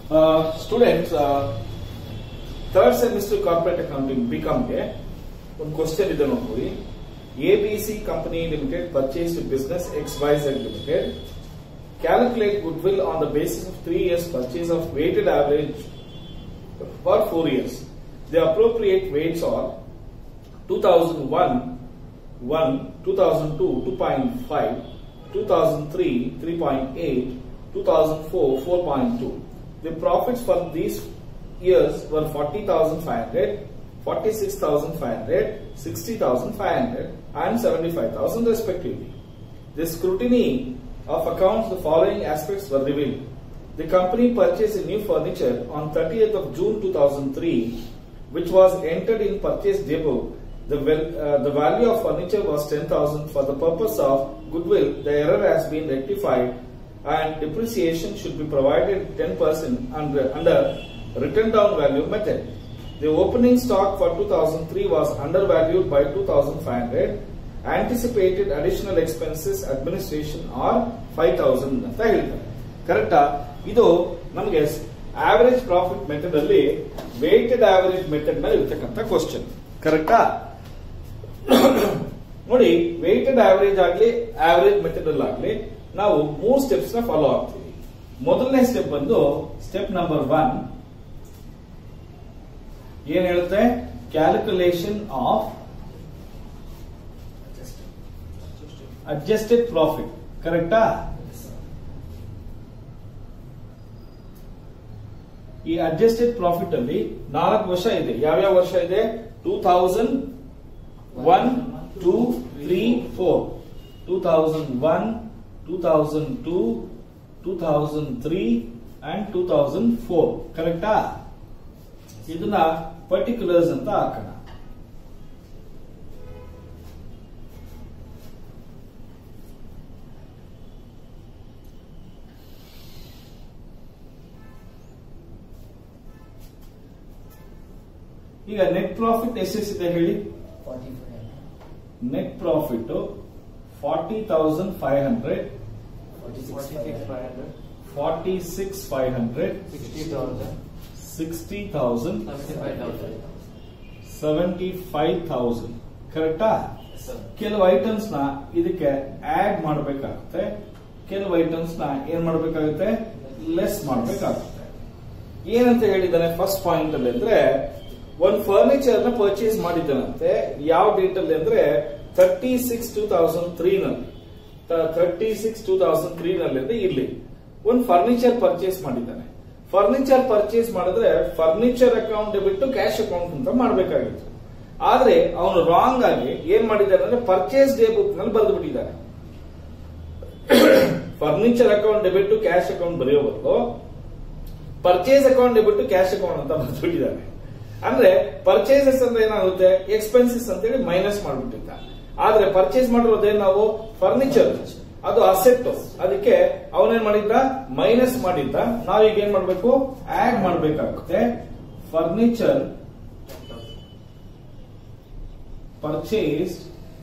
Students third semester corporate accounting ಬಿಕಾಮ್ಗೆ ಒಂದು question ಇದೆ ನೋಡ್ಕೊಳ್ಳಿ A B C company limited purchase business X Y Z limited calculate goodwill on the basis of three years purchase of weighted average for four years. The appropriate weights are 2001, 1, 2002, 2.5, 2003, 3.8, 2004, 4.2. The profits for these years were 40,500, 46,500, 60,500 and 75,000 respectively. The scrutiny of accounts, the following aspects were revealed. The company purchased a new furniture on 30th of June 2003, which was entered in purchase depot. The, val- uh, the value of furniture was 10,000 for the purpose of goodwill. The error has been rectified and depreciation should be provided 10% under, under written down value method. The opening stock for 2003 was undervalued by 2,500. Anticipated additional expenses administration are 5,000 ಅಂತ ಹೇಳ್ತಾರೆ ಕರೆಕ್ಟಾ ಇದು ನಮಗೆ average profit method ಅಲ್ಲಿ weighted average method ನಲ್ಲಿ ಇರ್ತಕ್ಕಂಥ question ಕರೆಕ್ಟಾ ನೋಡಿ ವೇಟೆಡ್ ಆವರೇಜ್ ಆಗ್ಲಿ ಆವರೇಜ್ ಮೆಥಡ್ ಅಲ್ಲಿ ಆಗ್ಲಿ ನಾವು ಮೂರ್ ಸ್ಟೆಪ್ಸ್ ನ ಫಾಲೋ ಆಗ್ತೀವಿ ಮೊದಲನೇ ಸ್ಟೆಪ್ ಬಂದು ಸ್ಟೆಪ್ ನಂಬರ್ ಒನ್ ಏನ್ ಹೇಳುತ್ತೆ ಕ್ಯಾಲ್ಕುಲೇಷನ್ ಆಫ್ ಅಡ್ಜಸ್ಟೆಡ್ ಪ್ರಾಫಿಟ್ ಕರೆಕ್ಟಾ ಈ ಅಡ್ಜಸ್ಟೆಡ್ ಪ್ರಾಫಿಟ್ ಅಲ್ಲಿ ನಾಲ್ಕು ವರ್ಷ ಇದೆ ಯಾವ್ಯಾವ ವರ್ಷ ಇದೆ two thousand one two three four two thousand one two thousand two two thousand three and two thousand four ಕರೆಕ್ಟಾ ಇದನ್ನ ಪರ್ಟಿಕ್ಯುಲರ್ಸ್ ಅಂತ ಹಾಕೋಣ ಈಗ ನೆಟ್ ಪ್ರಾಫಿಟ್ ಎಷ್ಟೆಷ್ಟಿದೆ ಹೇಳಿ net profit forty thousand five hundred forty six five hundred sixty thousand seventy five thousand ಕರೆಕ್ಟಾ ಕೆಲವು items ನ ಇದಕ್ಕೆ ಆಡ್ ಮಾಡಬೇಕಾಗುತ್ತೆ ಕೆಲವು ಐಟಮ್ಸ್ ನ ಏನ್ ಮಾಡಬೇಕಾಗುತ್ತೆ ಲೆಸ್ ಮಾಡಬೇಕಾಗುತ್ತೆ ಏನಂತ ಹೇಳಿದ್ದಾನೆ ಫಸ್ಟ್ ಪಾಯಿಂಟ್ ಅಲ್ಲಿ ಅಂದ್ರೆ ಒಂದು ಫರ್ನಿಚರ್ ನ ಪರ್ಚೇಸ್ ಮಾಡಿದ್ದಾನಂತೆ ಯಾವ ಡೇಟ್ ಅಲ್ಲಿ ಅಂದ್ರೆ thirty six two thousand three ನಲ್ಲಿ thirty six two thousand three ನಲ್ಲಿ ಅಂದ್ರೆ ಇಲ್ಲಿ ಒಂದು ಫರ್ನಿಚರ್ ಪರ್ಚೇಸ್ ಮಾಡಿದ್ದಾನೆ ಫರ್ನಿಚರ್ ಪರ್ಚೇಸ್ ಮಾಡಿದ್ರೆ ಫರ್ನಿಚರ್ ಅಕೌಂಟ್ ಬಿಟ್ಟು ಕ್ಯಾಶ್ ಅಕೌಂಟ್ ಅಂತ ಮಾಡಬೇಕಾಗಿತ್ತು ಆದ್ರೆ ಅವನು ರಾಂಗ್ ಆಗಿ ಏನ್ ಮಾಡಿದ್ದಾನೆ ಅಂದ್ರೆ ಪರ್ಚೇಸ್ ಡೇ ಬುಕ್ ನಲ್ಲಿ ಬರೆದು ಬಿಟ್ಟಿದ್ದಾನೆ furniture account debit to cash account ಬರೆಯೋ ಬದಲು purchase account debit to cash account ಅಂತ ಬರೆದು ಬಿಟ್ಟಿದ್ದಾನೆ ಅಂದ್ರೆ ಪರ್ಚೇಸಸ್ ಅಂದ್ರೆ ಏನಾಗುತ್ತೆ ಎಕ್ಸ್ಪೆನ್ಸಸ್ ಅಂತೇಳಿ ಮೈನಸ್ ಮಾಡ್ಬಿಟ್ಟಿದ್ದ ಆದ್ರೆ ಪರ್ಚೇಸ್ ಮಾಡಿರೋದೇ ನಾವು ಫರ್ನಿಚರ್ ಅದು ಅಸೆಟ್ ಅದಕ್ಕೆ ಅವನೇನ್ ಮಾಡಿದ್ದ ಮೈನಸ್ ಮಾಡಿದ್ದ ನಾವೀಗ ಏನ್ ಮಾಡ್ಬೇಕು ಆಡ್ ಮಾಡ್ಬೇಕಾಗುತ್ತೆ furniture purchase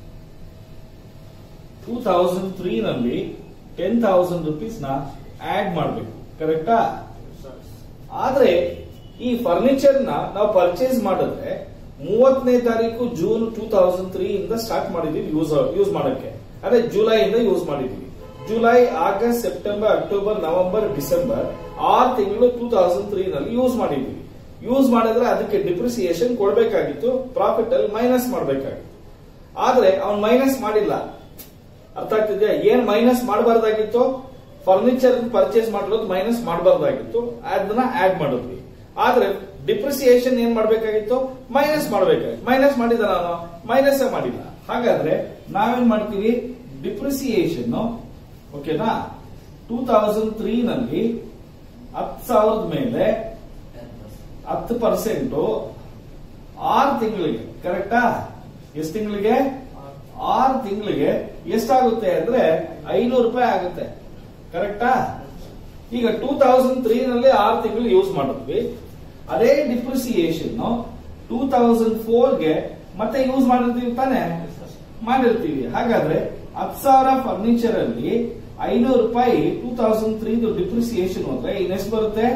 two thousand three ನಲ್ಲಿ ಟೆನ್ ತೌಸಂಡ್ ರುಪೀಸ್ ನ ಆಡ್ ಮಾಡಬೇಕು ಕರೆಕ್ಟಾ ಆದ್ರೆ ಈ ಫರ್ನಿಚರ್ ನ ನಾವು ಪರ್ಚೇಸ್ ಮಾಡಿದ್ರೆ ಮೂವತ್ತನೇ ತಾರೀಕು ಜೂನ್ ಟೂ ತೌಸಂಡ್ ತ್ರೀ ಇಂದ ಸ್ಟಾರ್ಟ್ ಮಾಡಿದೀವಿ ಯೂಸ್ ಯೂಸ್ ಮಾಡಕ್ಕೆ ಅದೇ ಜುಲೈ ಇಂದ ಯೂಸ್ ಮಾಡಿದೀವಿ July August September October November December ಆರು ತಿಂಗಳು ಟೂ ತೌಸಂಡ್ ತ್ರೀ ನಲ್ಲಿ ಯೂಸ್ ಮಾಡಿದೀವಿ ಯೂಸ್ ಮಾಡಿದ್ರೆ ಅದಕ್ಕೆ ಡಿಪ್ರಿಸಿಯೇಷನ್ ಕೊಡಬೇಕಾಗಿತ್ತು ಪ್ರಾಫಿಟ್ ಅಲ್ಲಿ ಮೈನಸ್ ಮಾಡಬೇಕಾಗಿತ್ತು ಆದ್ರೆ ಅವ್ನು ಮೈನಸ್ ಮಾಡಿಲ್ಲ ಅರ್ಥ ಆಗ್ತಿದ್ಯಾ ಏನ್ ಮೈನಸ್ ಮಾಡಬಾರ್ದಾಗಿತ್ತು ಫರ್ನಿಚರ್ ಪರ್ಚೇಸ್ ಮಾಡಿರೋದು ಮೈನಸ್ ಮಾಡಬಾರ್ದಾಗಿತ್ತು ಅದನ್ನ ಆಡ್ ಮಾಡಿದ್ವಿ ಆದ್ರೆ ಡಿಪ್ರಿಸಿಯೇಷನ್ ಏನ್ ಮಾಡ್ಬೇಕಾಗಿತ್ತು ಮೈನಸ್ ಮಾಡ್ಬೇಕಾಗಿತ್ತು ಮೈನಸ್ ಮಾಡಿದ ನಾನು ಮೈನಸ್ ಮಾಡಿಲ್ಲ ಹಾಗಾದ್ರೆ ನಾವೇನ್ ಮಾಡ್ತೀವಿ ಡಿಪ್ರಿಸಿಯೇಷನ್ ಓಕೆನಾ ಟೂ ತೌಸಂಡ್ ತ್ರೀ ನಲ್ಲಿ ಹತ್ತು ಸಾವಿರದ ಮೇಲೆ ಹತ್ತು ಪರ್ಸೆಂಟ್ ಆರು ತಿಂಗಳಿಗೆ ಕರೆಕ್ಟಾ ಎಷ್ಟು ತಿಂಗಳಿಗೆ ಆರು ತಿಂಗಳಿಗೆ ಎಷ್ಟಾಗುತ್ತೆ ಅಂದ್ರೆ ಐನೂರು ರೂಪಾಯಿ ಆಗುತ್ತೆ ಕರೆಕ್ಟಾ ಈಗ ಟೂ ತೌಸಂಡ್ ತ್ರೀ ನಲ್ಲಿ ಆರು ತಿಂಗಳು ಯೂಸ್ ಮಾಡಿದ್ವಿ ಅದೇ ಡಿಪ್ರಿಸಿಯೇಷನ್ ಟೂ ತೌಸಂಡ್ ಫೋರ್ಗೆ ಮತ್ತೆ ಯೂಸ್ ಮಾಡಿರ್ತೀವಿ ತಾನೆ ಮಾಡಿರ್ತೀವಿ ಹಾಗಾದ್ರೆ ಹತ್ತು ಸಾವಿರ ಫರ್ನಿಚರ್ ಅಲ್ಲಿ ಐನೂರು ರೂಪಾಯಿ ಟೂ ತೌಸಂಡ್ ತ್ರೀ ಡಿಪ್ರಿಸಿಯೇಷನ್ ಹೋದ್ರೆ ಇನ್ನೆಷ್ಟು ಬರುತ್ತೆ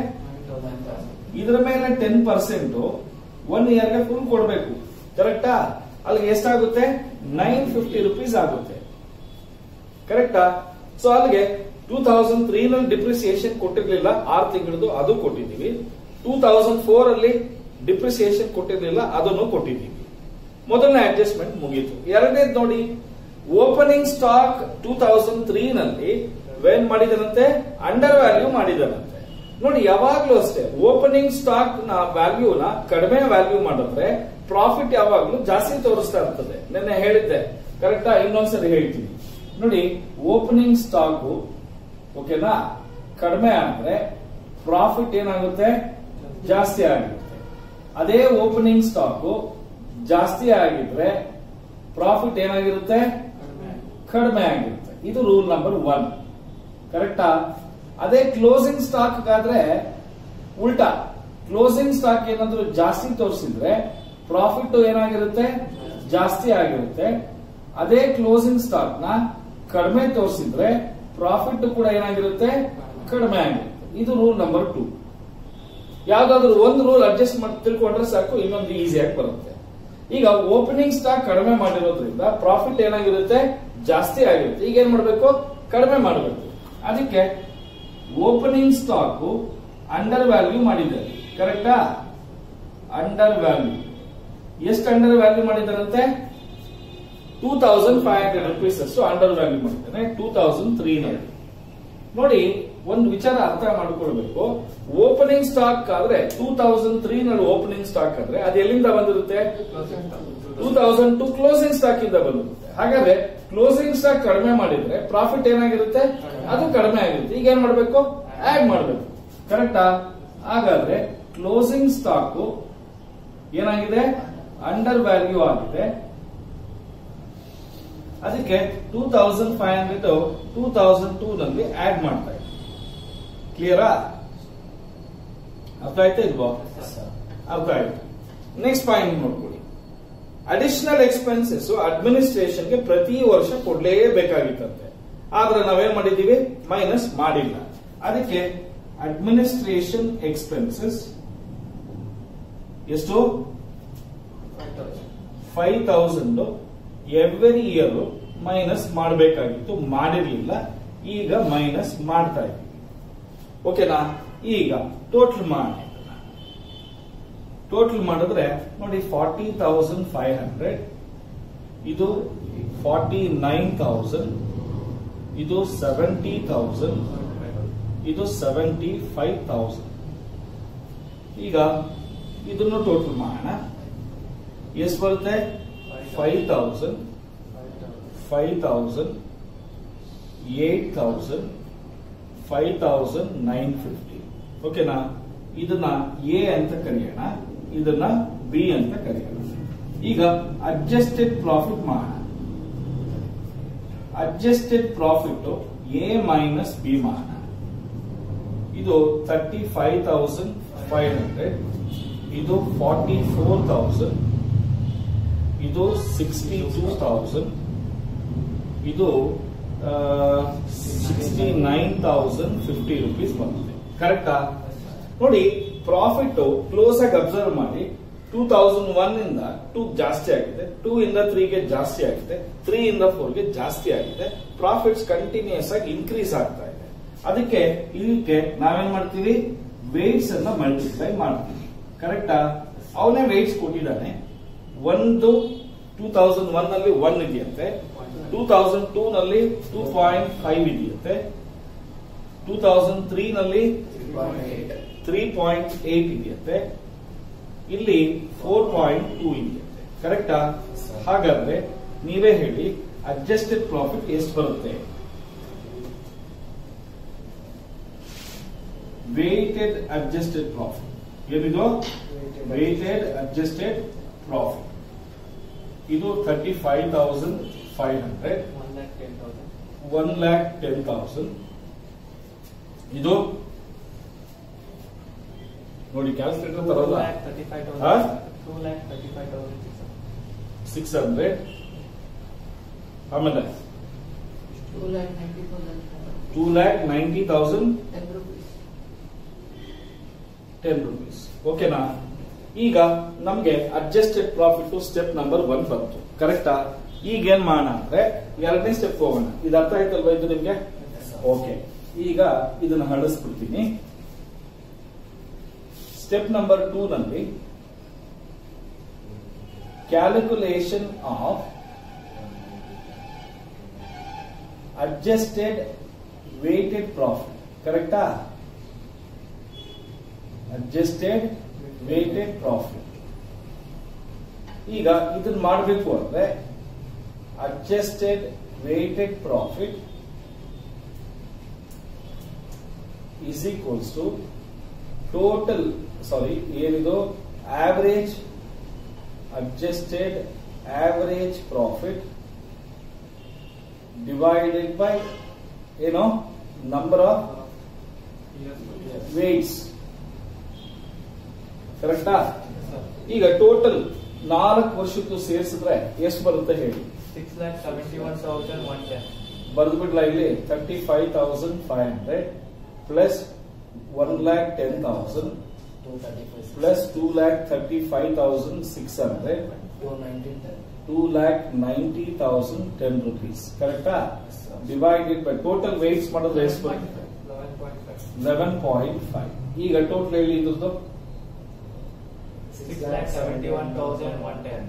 ಇದರ ಮೇಲೆ ಟೆನ್ ಪರ್ಸೆಂಟ್ ಒನ್ ಇಯರ್ಗೆ ಫುಲ್ ಕೊಡಬೇಕು ಕರೆಕ್ಟಾ ಅಲ್ಲಿಗೆ ಎಷ್ಟಾಗುತ್ತೆ ನೈನ್ ಫಿಫ್ಟಿ ರುಪೀಸ್ ಆಗುತ್ತೆ ಕರೆಕ್ಟಾ ಸೊ ಅಲ್ಲಿಗೆ ಟೂ ತೌಸಂಡ್ ತ್ರೀ ನಲ್ಲಿ ಡಿಪ್ರಿಸಿಯೇಷನ್ ಕೊಟ್ಟಿರ್ಲಿಲ್ಲ ಆರು ತಿಂಗಳದು ಅದು ಕೊಟ್ಟಿದ್ದೀವಿ ಟೂ ತೌಸಂಡ್ ಫೋರ್ ಅಲ್ಲಿ ಡಿಪ್ರಿಸಿಯೇಷನ್ ಕೊಟ್ಟಿರ್ಲಿಲ್ಲ ಅದನ್ನು ಕೊಟ್ಟಿದ್ದೀವಿ ಮೊದಲನೇ ಅಡ್ಜಸ್ಟ್ಮೆಂಟ್ ಮುಗೀತು ಎರಡನೇದು ನೋಡಿ opening stock two thousand three ನಲ್ಲಿ ವೇನ್ ಮಾಡಿದನಂತೆ ಅಂಡರ್ ವ್ಯಾಲ್ಯೂ ಮಾಡಿದನಂತೆ ನೋಡಿ ಯಾವಾಗ್ಲೂ ಅಷ್ಟೇ ಓಪನಿಂಗ್ ಸ್ಟಾಕ್ ನ ವ್ಯಾಲ್ಯೂನ ಕಡಿಮೆ ವ್ಯಾಲ್ಯೂ ಮಾಡಿದ್ರೆ ಪ್ರಾಫಿಟ್ ಯಾವಾಗ್ಲೂ ಜಾಸ್ತಿ ತೋರಿಸ್ತಾ ಇರ್ತದೆ ನಿನ್ನೆ ಹೇಳಿದ್ದೆ ಕರೆಕ್ಟಾ ಇನ್ನೊಂದ್ಸರಿ ಹೇಳ್ತೀನಿ ನೋಡಿ ಓಪನಿಂಗ್ ಸ್ಟಾಕ್ ಓಕೆನಾ ಕಡಿಮೆ ಆದ್ರೆ ಪ್ರಾಫಿಟ್ ಏನಾಗುತ್ತೆ ಜಾಸ್ತಿ ಆಗಿರುತ್ತೆ ಅದೇ ಓಪನಿಂಗ್ ಸ್ಟಾಕ್ ಜಾಸ್ತಿ ಆಗಿದ್ರೆ ಪ್ರಾಫಿಟ್ ಏನಾಗಿರುತ್ತೆ ಕಡಿಮೆ ಆಗಿರುತ್ತೆ ಇದು ರೂಲ್ ನಂಬರ್ ಒನ್ ಕರೆಕ್ಟಾ ಅದೇ ಕ್ಲೋಸಿಂಗ್ ಸ್ಟಾಕ್ ಆದ್ರೆ ಉಲ್ಟಾ ಕ್ಲೋಸಿಂಗ್ ಸ್ಟಾಕ್ ಏನಾದ್ರೂ ಜಾಸ್ತಿ ತೋರಿಸಿದ್ರೆ ಪ್ರಾಫಿಟ್ ಏನಾಗಿರುತ್ತೆ ಜಾಸ್ತಿ ಆಗಿರುತ್ತೆ ಅದೇ ಕ್ಲೋಸಿಂಗ್ ಸ್ಟಾಕ್ ನ ಕಡಿಮೆ ತೋರಿಸಿದ್ರೆ ಪ್ರಾಫಿಟ್ ಕೂಡ ಏನಾಗಿರುತ್ತೆ ಕಡಿಮೆ ಆಗಿರುತ್ತೆ ಇದು ರೂಲ್ ನಂಬರ್ ಟೂ ಯಾವ್ದಾದ್ರು ಒಂದು ರೂಲ್ ಅಡ್ಜಸ್ಟ್ ಮಾಡಿ ತಿಳ್ಕೊಂಡ್ರೆ ಸಾಕು ಇನ್ನೊಂದು ಈಸಿಯಾಗಿ ಬರುತ್ತೆ ಈಗ ಓಪನಿಂಗ್ ಸ್ಟಾಕ್ ಕಡಿಮೆ ಮಾಡಿರೋದ್ರಿಂದ ಪ್ರಾಫಿಟ್ ಏನಾಗಿರುತ್ತೆ ಜಾಸ್ತಿ ಆಗಿರುತ್ತೆ ಈಗ ಏನ್ ಮಾಡಬೇಕು ಕಡಿಮೆ ಮಾಡಬೇಕು ಅದಕ್ಕೆ ಓಪನಿಂಗ್ ಸ್ಟಾಕ್ ಅಂಡರ್ ವ್ಯಾಲ್ಯೂ ಮಾಡಿದ್ದಾರೆ ಕರೆಕ್ಟಾ ಅಂಡರ್ ವ್ಯಾಲ್ಯೂ ಎಷ್ಟು ಅಂಡರ್ ವ್ಯಾಲ್ಯೂ ಮಾಡಿದಾರಂತೆ two thousand five hundred rupees ಅಷ್ಟು ಅಂಡರ್ ವ್ಯಾಲ್ಯೂ ಮಾಡಿದ್ದಾನೆ ಟೂ ತೌಸಂಡ್ ತ್ರೀ ನಲ್ಲಿ ನೋಡಿ ಒಂದು ವಿಚಾರ ಅರ್ಥ ಮಾಡ್ಕೊಳ್ಬೇಕು ಓಪನಿಂಗ್ ಸ್ಟಾಕ್ ಆದ್ರೆ ಟೂ ತೌಸಂಡ್ ತ್ರೀ ನಲ್ಲಿ ಓಪನಿಂಗ್ ಸ್ಟಾಕ್ ಆದ್ರೆ ಅದು ಎಲ್ಲಿಂದ ಬಂದಿರುತ್ತೆ two thousand to closing stock ಇಂದ ಬಂದಿರುತ್ತೆ ಹಾಗಾದ್ರೆ ಕ್ಲೋಸಿಂಗ್ ಸ್ಟಾಕ್ ಕಡಿಮೆ ಮಾಡಿದ್ರೆ ಪ್ರಾಫಿಟ್ ಏನಾಗಿರುತ್ತೆ ಅದು ಕಡಿಮೆ ಆಗಿರುತ್ತೆ ಈಗ ಏನ್ ಮಾಡ್ಬೇಕು ಆಡ್ ಮಾಡ್ಬೇಕು ಕರೆಕ್ಟಾ ಹಾಗಾದ್ರೆ ಕ್ಲೋಸಿಂಗ್ ಸ್ಟಾಕ್ ಏನಾಗಿದೆ ಅಂಡರ್ ವ್ಯಾಲ್ಯೂ ಆಗಿದೆ ಅದಕ್ಕೆ two thousand five hundred two thousand two ನಲ್ಲಿ ಆಡ್ ಮಾಡ್ತಾ ಇದ್ದೀವಿ ಕ್ಲಿಯರಾ ಅರ್ಥ ಆಯ್ತಾ ಇಲ್ವಾ ಅರ್ಥ ಆಯ್ತು ನೆಕ್ಸ್ಟ್ ಪಾಯಿಂಟ್ ನೋಡ್ಕೊಳ್ಳಿ ಅಡಿಷನಲ್ ಎಕ್ಸ್ಪೆನ್ಸಸ್ ಅಡ್ಮಿನಿಸ್ಟ್ರೇಷನ್ಗೆ ಪ್ರತಿ ವರ್ಷ ಕೊಡ್ಲೇಬೇಕಾಗಿತ್ತಂತೆ ಆದ್ರೆ ನಾವೇನ್ ಮಾಡಿದೀವಿ ಮೈನಸ್ ಮಾಡಿಲ್ಲ ಅದಕ್ಕೆ ಅಡ್ಮಿನಿಸ್ಟ್ರೇಷನ್ ಎಕ್ಸ್ಪೆನ್ಸಸ್ ಎಷ್ಟು five thousand every year minus ಮಾಡಬೇಕಾಗಿತ್ತು ಮಾಡಿರ್ಲಿಲ್ಲ ಈಗ ಮೈನಸ್ ಮಾಡ್ತಾ ಇದ್ದೀವಿ ಓಕೆನಾ ಈಗ ಟೋಟಲ್ ಮಾಡಿ ಟೋಟಲ್ ಮಾಡಿದ್ರೆ ನೋಡಿ ಫಾರ್ಟಿ ತೌಸಂಡ್ ಫೈವ್ ಹಂಡ್ರೆಡ್ ಇದು ಫಾರ್ಟಿ ನೈನ್ ತೌಸಂಡ್ ಇದು ಸೆವೆಂಟಿ ತೌಸಂಡ್ ಇದು ಸೆವೆಂಟಿ ಫೈವ್ ತೌಸಂಡ್ ಈಗ ಇದನ್ನು ಟೋಟಲ್ ಮಾಡೋಣ ಎಷ್ಟು ಬರುತ್ತೆ five thousand five thousand eight thousand five thousand nine fifty ಓಕೆನಾ ಇದನ್ನ ಎ ಅಂತ ಕರೆಯೋಣ ಇದನ್ನ ಬಿ ಅಂತ ಕರೆಯೋಣ ಈಗ ಅಡ್ಜಸ್ಟೆಡ್ ಪ್ರಾಫಿಟ್ ಮಾಡೋಣ adjusted profit A minus B ಮಾಡೋಣ ಇದು thirty five thousand five hundred ಇದು ಫಾರ್ಟಿ ಫೋರ್ ತೌಸಂಡ್ ಇದು ಸಿಕ್ಸ್ಟಿ ಟೂ ತೌಸಂಡ್ ಇದು sixty nine thousand fifty rupees ಬಂದಿದೆ ಕರೆಕ್ಟಾ ನೋಡಿ ಪ್ರಾಫಿಟ್ ಕ್ಲೋಸ್ ಆಗಿ ಅಬ್ಸರ್ವ್ ಮಾಡಿ ಟೂ ತೌಸಂಡ್ ಒನ್ ಇಂದ ಟೂ ಜಾಸ್ತಿ ಆಗಿದೆ ಟೂ ಇಂದ ತ್ರೀಗೆ ಜಾಸ್ತಿ ಆಗಿದೆ ತ್ರೀ ಇಂದ ಫೋರ್ ಗೆ ಜಾಸ್ತಿ ಆಗಿದೆ ಪ್ರಾಫಿಟ್ಸ್ ಕಂಟಿನ್ಯೂಸ್ ಆಗಿ ಇನ್ಕ್ರೀಸ್ ಆಗ್ತಾ ಇದೆ ಅದಕ್ಕೆ ಇದಕ್ಕೆ ನಾವೇನ್ ಮಾಡ್ತೀವಿ ವೇಟ್ಸ್ ಅನ್ನ ಮಲ್ಟಿಪ್ಲೈ ಮಾಡ್ತೀವಿ ಕರೆಕ್ಟಾ ಅವನೇ ವೇಟ್ಸ್ ಕೊಟ್ಟಿದ್ದಾನೆ ಒಂದು ಟೂ ತೌಸಂಡ್ ಒನ್ ನಲ್ಲಿ ಒನ್ ಇದೆಯಂತೆ ಟೂ ತೌಸಂಡ್ ಟೂ ನಲ್ಲಿ ಟೂ ಪಾಯಿಂಟ್ ಫೈವ್ ಇದೆಯಂತೆ ಟೂ ತೌಸಂಡ್ ತ್ರೀ ನಲ್ಲಿ ತ್ರೀ ಪಾಯಿಂಟ್ ಏಟ್ ಇದೆಯಂತೆ ಇಲ್ಲಿ ಫೋರ್ ಪಾಯಿಂಟ್ ಟೂ ಇದೆಯಂತೆ ಕರೆಕ್ಟಾ ಹಾಗಾದ್ರೆ ನೀವೇ ಹೇಳಿ ಅಡ್ಜಸ್ಟೆಡ್ ಪ್ರಾಫಿಟ್ ಎಷ್ಟು ಬರುತ್ತೆ ವೇಟೆಡ್ ಅಡ್ಜಸ್ಟೆಡ್ ಪ್ರಾಫಿಟ್ ಏನಿದು ವೇಟೆಡ್ ಅಡ್ಜಸ್ಟೆಡ್ ಪ್ರಾಫಿಟ್ ಇದು thirty five thousand five hundred one lakh ten thousand ಇದು ನೋಡಿ ಕ್ಯಾಲ್ಕುಲೇಟರ್ ತರಲ್ಲ ಸಿಕ್ಸ್ ಹಂಡ್ರೆಡ್ ಆಮೇಲೆ two lakh ninety thousand ten rupees ಓಕೆನಾ ಈಗ ನಮ್ಗೆ adjusted profit step number one ಬಂತು ಕರೆಕ್ಟಾ ಈಗ ಏನ್ ಮಾಡೋಣ ಅಂದ್ರೆ ಎರಡನೇ ಸ್ಟೆಪ್ ಹೋಗೋಣ ಇದು ಅರ್ಥ ಆಯ್ತಲ್ವಾ ಇದು ನಿಮ್ಗೆ ಓಕೆ ಈಗ ಇದನ್ನ ಹಳಿಸ್ಬಿಡ್ತೀನಿ ಸ್ಟೆಪ್ ನಂಬರ್ ಟೂ ನಲ್ಲಿ calculation of adjusted weighted profit ಕರೆಕ್ಟಾ ಅಡ್ಜಸ್ಟೆಡ್ ವೇಟೆಡ್ ಪ್ರಾಫಿಟ್ ಈಗ ಇದನ್ನ ಮಾಡಬೇಕು ಅಂದ್ರೆ adjusted weighted profit is equals to total sorry ಏನಿದು average adjusted average profit divided by ಏನು number of weights ಕರೆಕ್ಟಾ ಈಗ ಟೋಟಲ್ ನಾಲ್ಕು ವರ್ಷಕ್ಕೂ ಸೇರಿಸಿದ್ರೆ ಎಷ್ಟು ಬರುತ್ತೆ ಹೇಳಿ Six lakh seventy-one thousand one ten. ಬರೆದು ಬಿಡ್ಲಾ ಇಲ್ಲಿ thirty five thousand five hundred plus one lakh ten thousand plus two lakh thirty five thousand six hundred two lakh ninety thousand ten rupees ಕರೆಕ್ಟಾ ಡಿವೈಡೆಡ್ ಬೈ ಟೋಟಲ್ ವೇಟ್ಸ್ ಮಾಡಿದ್ರೆ ಎಷ್ಟು ಬರುತ್ತೆ Eleven point five. Eleven point five ಈಗ total ಹೇಳಿ ಇದ್ರದ್ದು Six lakh seventy-one thousand one ten.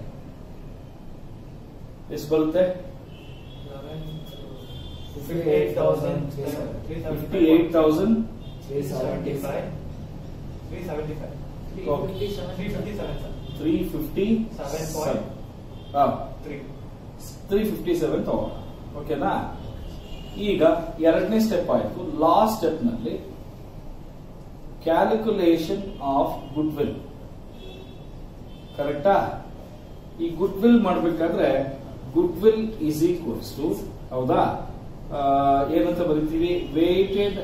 ಎಷ್ಟು ಬರುತ್ತೆ Eleven. Fifty-eight thousand three fifty eight thousand Three seventy-five. Three seventy-five. Okay. Three fifty-seven, sir. Three fifty Seven point. Three. Three fifty seven ತಗೋಣ ಓಕೆನಾ ಈಗ ಎರಡನೇ step ಆಯ್ತು last step ನಲ್ಲಿ calculation of goodwill ಕರೆಕ್ಟಾ ಈ ಗುಡ್ ವಿಲ್ ಮಾಡ್ಬೇಕಾದ್ರೆ goodwill is equals to ಹೌದಾ ಆ, ಏನಂತ ಬರಿತೀವಿ weighted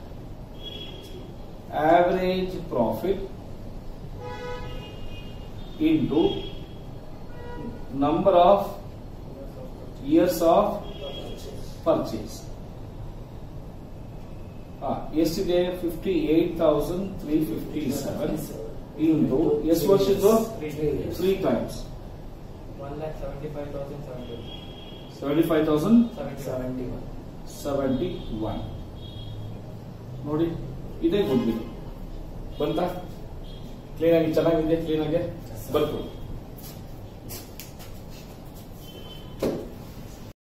average profit into number of years of purchase ಎಷ್ಟಿದೆ fifty eight thousand three fifty seven into ಎಷ್ಟು ವರ್ಷದ್ದು Three. Three times One lakh seventy-five thousand seventy. Seventy five thousand Seventy-one. Seventy one ನೋಡಿ ಇದೇ good ಬಂತ clean ಆಗಿ ಚೆನ್ನಾಗಿದೆ clean ಆಗಿ ಬರ್ಕೊಳ್ಳಿ